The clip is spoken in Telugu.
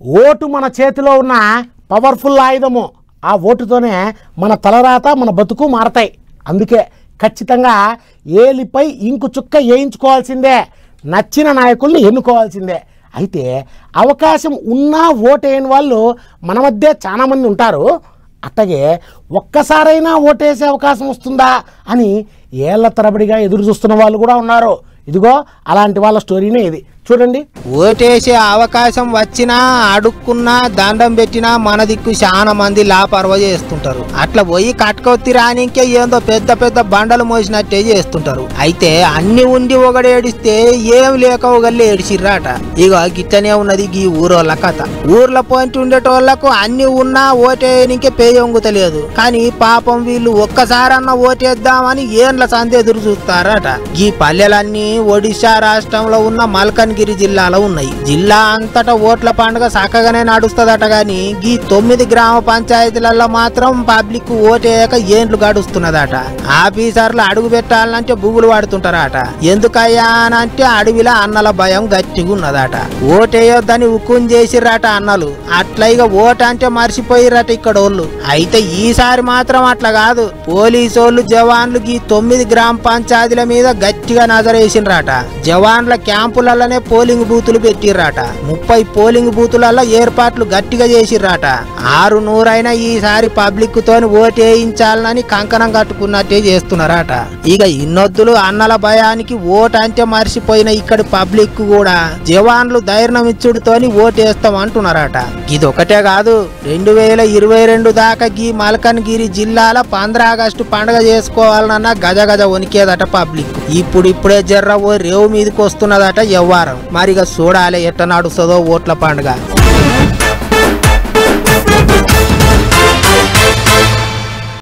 ఓటు మన చేతిలో ఉన్న పవర్ఫుల్ ఆయుధము ఆ ఓటుతోనే మన తలరాత మన బతుకు మారతాయి అందుకే ఖచ్చితంగా ఏలిపై ఇంకు చుక్క వేయించుకోవాల్సిందే నచ్చిన నాయకుల్ని ఎన్నుకోవాల్సిందే అయితే అవకాశం ఉన్నా ఓటేయని వాళ్ళు మన మధ్య చాలామంది ఉంటారు అట్టగే ఒక్కసారైనా ఓటేసే అవకాశం వస్తుందా అని ఏళ్ల తరబడిగా ఎదురు చూస్తున్న వాళ్ళు కూడా ఉన్నారు ఇదిగో అలాంటి వాళ్ళ స్టోరీనే ఇది చూడండి ఓటేసే అవకాశం వచ్చినా అడుక్కున్నా దండం పెట్టినా మన దిక్కు చాలా మంది లాపర్వ చేస్తుంటారు అట్లా పోయి కట్టుకొత్తి రానికే ఏందో పెద్ద పెద్ద బండలు మోసినట్టే చేస్తుంటారు అయితే అన్ని ఉండి ఒకడు ఏడిస్తే ఏం లేక ఒకళ్ళు ఏడిచిర్రాట ఇక గిట్టనే ఉన్నది ఈ ఊరోళ్ళ కథ ఊర్లో పోయింటి ఉండేటోళ్లకు అన్ని ఉన్నా ఓటేయనికే పేయొంగుతలేదు కానీ పాపం వీళ్ళు ఒక్కసారన్నా ఓటేద్దామని ఏండ్ల సంది ఎదురు చూస్తారట ఈ పల్లెలన్నీ ఒడిశా రాష్ట్రంలో ఉన్న మల్కన్గిరి జిల్లాలో ఉన్నాయి జిల్లా అంతటా ఓట్ల పండుగ చక్కగానే నడుస్తుందట గాని ఈ తొమ్మిది గ్రామ పంచాయతీలలో మాత్రం పబ్లిక్ ఓటేయక ఏండ్లు గడుస్తున్నదట ఆఫీసర్లు అడుగు పెట్టాలంటే బుగులు పడుతుంటారట ఎందుకయ్యా అని అంటే అడవిలో అన్నల భయం గట్టిగా ఉన్నదట ఓటేయొద్దని ఉక్కుని చేసిర్రట అన్నలు అట్లా ఇక ఓటు అంటే మర్చిపోయిర్రట ఇక్కడ వాళ్ళు అయితే ఈసారి మాత్రం అట్లా కాదు పోలీసోళ్ళు జవాన్లు ఈ తొమ్మిది గ్రామ పంచాయతీల మీద గట్టిగా నజరేసిండ్రట జవాన్ల క్యాంపులలోనే పోలింగ్ బూతులు పెట్టిర్రట ముప్పై పోలింగ్ బూతులలో ఏర్పాట్లు గట్టిగా చేసిర్రట ఆరు నూరైనా ఈసారి పబ్లిక్ తోని ఓటేయించాలని కంకణం కట్టుకున్నట్టే చేస్తున్నారట ఇక ఇన్నొద్దులు అన్నల భయానికి ఓటు అంటే మర్చిపోయిన ఇక్కడి పబ్లిక్ కూడా జవాన్లు ధైర్యం ఇచ్చుడుతోని ఓటేస్తాం అంటున్నారట ఇదొకటే కాదు రెండు వేల ఇరవై రెండు దాకా గీ మల్కన్గిరి జిల్లాల పంద్ర ఆగస్టు పండుగ చేసుకోవాలన్న గజ గజ వణికేదట పబ్లిక్ ఇప్పుడు ఇప్పుడే జర్ర ఓ రేవు మీదకి వస్తున్నదట ఎవ్వారం మరిగా చూడాలి ఎట్ట నడుస్తుందో ఓట్ల పండుగ